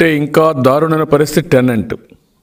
అంతకంటే ఇంకా దారుణమైన పరిస్థితి టెనెంట్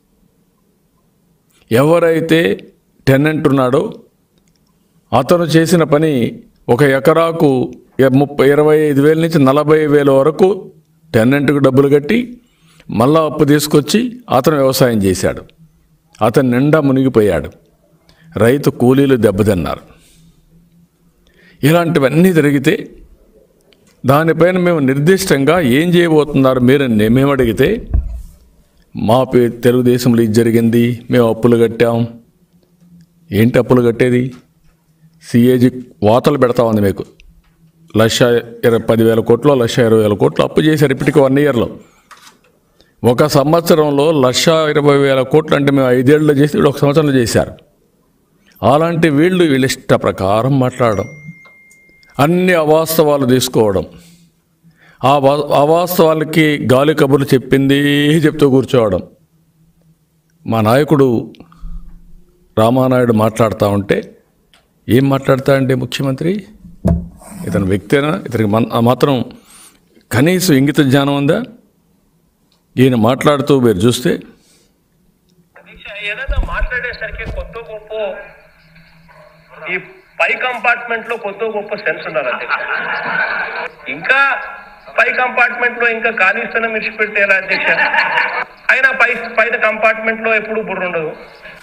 ఎవరైతే టెనెంట్ ఉన్నాడో అతను చేసిన పని ఒక ఎకరాకు ఎ- ముప్పై ఇరవై ఐదు వేల నుంచి నలభై వేల వరకు టెనెంట్కు డబ్బులు కట్టి మళ్ళా అప్పు తీసుకొచ్చి అతను వ్యవసాయం చేశాడు అతను నిండా మునిగిపోయాడు రైతు కూలీలు దెబ్బతిన్నారు ఇలాంటివన్నీ జరిగితే దానిపైన మేము నిర్దిష్టంగా ఏం చేయబోతున్నారు మీరు మేము అడిగితే మా పే తెలుగుదేశంలో ఇది జరిగింది మేము అప్పులు కట్టాం ఏంటి అప్పులు కట్టేది సిఏజీ వాతలు పెడతా ఉంది మీకు లక్ష ఇరవై పదివేల కోట్లు లక్ష ఇరవై వేల కోట్లు అప్పు చేశారు ఇప్పటికి వన్ ఇయర్లో ఒక సంవత్సరంలో లక్ష ఇరవై వేల కోట్లు అంటే మేము ఐదేళ్ళు చేసి వీళ్ళు ఒక సంవత్సరంలో చేశారు అలాంటి వీళ్ళు వీళ్ళ ఇష్ట ప్రకారం మాట్లాడడం అన్ని అవాస్తవాలు తీసుకోవడం ఆ వా- అవాస్తవాలకి గాలి కబుర్లు చెప్పింది చెప్తూ కూర్చోవడం మా నాయకుడు రామానాయుడు మాట్లాడుతూ ఉంటే ఏం మాట్లాడతాడంటే ముఖ్యమంత్రి ఇతను వ్యక్తేనా ఇతనికి మన మాత్రం కనీసం ఇంగిత జ్ఞానం ఉందా ఈయన మాట్లాడుతూ మీరు చూస్తే అధ్యక్ష ఏదైనా మాట్లాడేసరికి కొత్త గొప్ప ఈ పై కంపార్ట్మెంట్ లో కొత్త గొప్ప సెన్స్ ఉండాలి అధ్యక్ష ఇంకా పై కంపార్ట్మెంట్ లో ఇంకా ఖాళీ స్థలం విడిచిపెడితే ఎలా అధ్యక్ష అయినా పై పైన కంపార్ట్మెంట్ లో ఎప్పుడు బుర్ర ఉండదు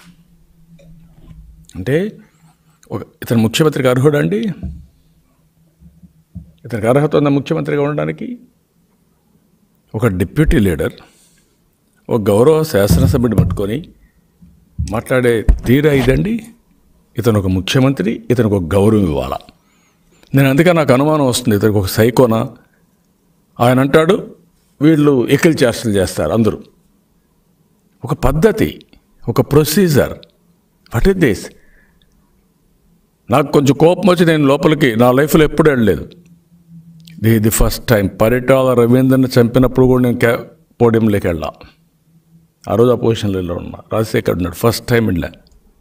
అంటే ఒక ఇతను ముఖ్యమంత్రికి అర్హుడా అండి ఇతనికి అర్హత ఉందా ముఖ్యమంత్రిగా ఉండడానికి ఒక డిప్యూటీ లీడర్ ఒక గౌరవ శాసనసభ్యుడు పట్టుకొని మాట్లాడే తీరా ఇదండి ఇతను ఒక ముఖ్యమంత్రి ఇతనికి ఒక గౌరవం ఇవ్వాలా నేను అందుకే నాకు అనుమానం వస్తుంది ఇతనికి ఒక సైకోనా ఆయన అంటాడు వీళ్ళు ఎకిల్ చేష్టలు చేస్తారు అందరూ ఒక పద్ధతి ఒక ప్రొసీజర్ వాట్ ఇస్ దిస్ నాకు కొంచెం కోపం వచ్చి నేను లోపలికి నా లైఫ్లో ఎప్పుడు వెళ్ళలేదు ఇది ఇది ఫస్ట్ టైం పరిటాల రవీంద్రని చంపినప్పుడు కూడా నేను క్యా పోడియంలోకి వెళ్ళా ఆ రోజు ఆ పొజిషన్లో ఉన్నా రాజశేఖర్ ఉన్నాడు ఫస్ట్ టైం వెళ్ళా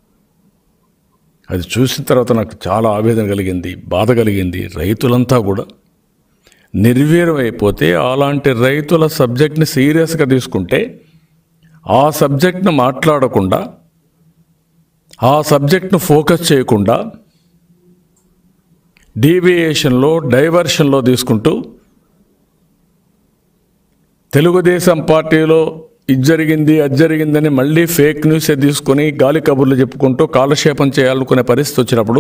అది చూసిన తర్వాత నాకు చాలా ఆవేదన కలిగింది బాధ కలిగింది రైతులంతా కూడా నిర్వీర్యం అయిపోతే అలాంటి రైతుల సబ్జెక్ట్ని సీరియస్గా తీసుకుంటే ఆ సబ్జెక్ట్ను మాట్లాడకుండా ఆ సబ్జెక్ట్ను ఫోకస్ చేయకుండా డీవియేషన్లో డైవర్షన్లో తీసుకుంటూ తెలుగుదేశం పార్టీలో ఇది జరిగింది అది జరిగిందని మళ్ళీ ఫేక్ న్యూసే తీసుకొని గాలి కబుర్లు చెప్పుకుంటూ కాలక్షేపం చేయాలనుకునే పరిస్థితి వచ్చినప్పుడు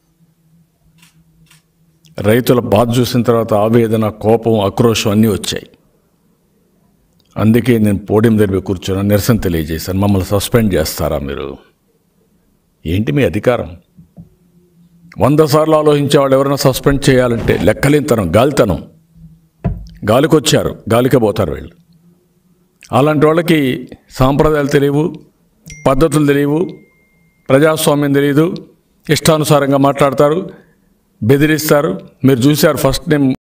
రైతుల బాధ చూసిన తర్వాత ఆవేదన కోపం ఆక్రోషం అన్నీ వచ్చాయి అందుకే నేను పోడియం దగ్గర కూర్చొని నిరసన తెలియజేశాను మమ్మల్ని సస్పెండ్ చేస్తారా మీరు ఏంటి మీ అధికారం వంద సార్లు ఆలోచించే వాళ్ళు ఎవరైనా సస్పెండ్ చేయాలంటే లెక్కలేనితనం గాలితనం గాలికి వచ్చారు గాలికే పోతారు వీళ్ళు అలాంటి వాళ్ళకి సాంప్రదాయాలు తెలియవు పద్ధతులు తెలియవు ప్రజాస్వామ్యం తెలియదు ఇష్టానుసారంగా మాట్లాడతారు బెదిరిస్తారు మీరు చూశారు ఫస్ట్ నేను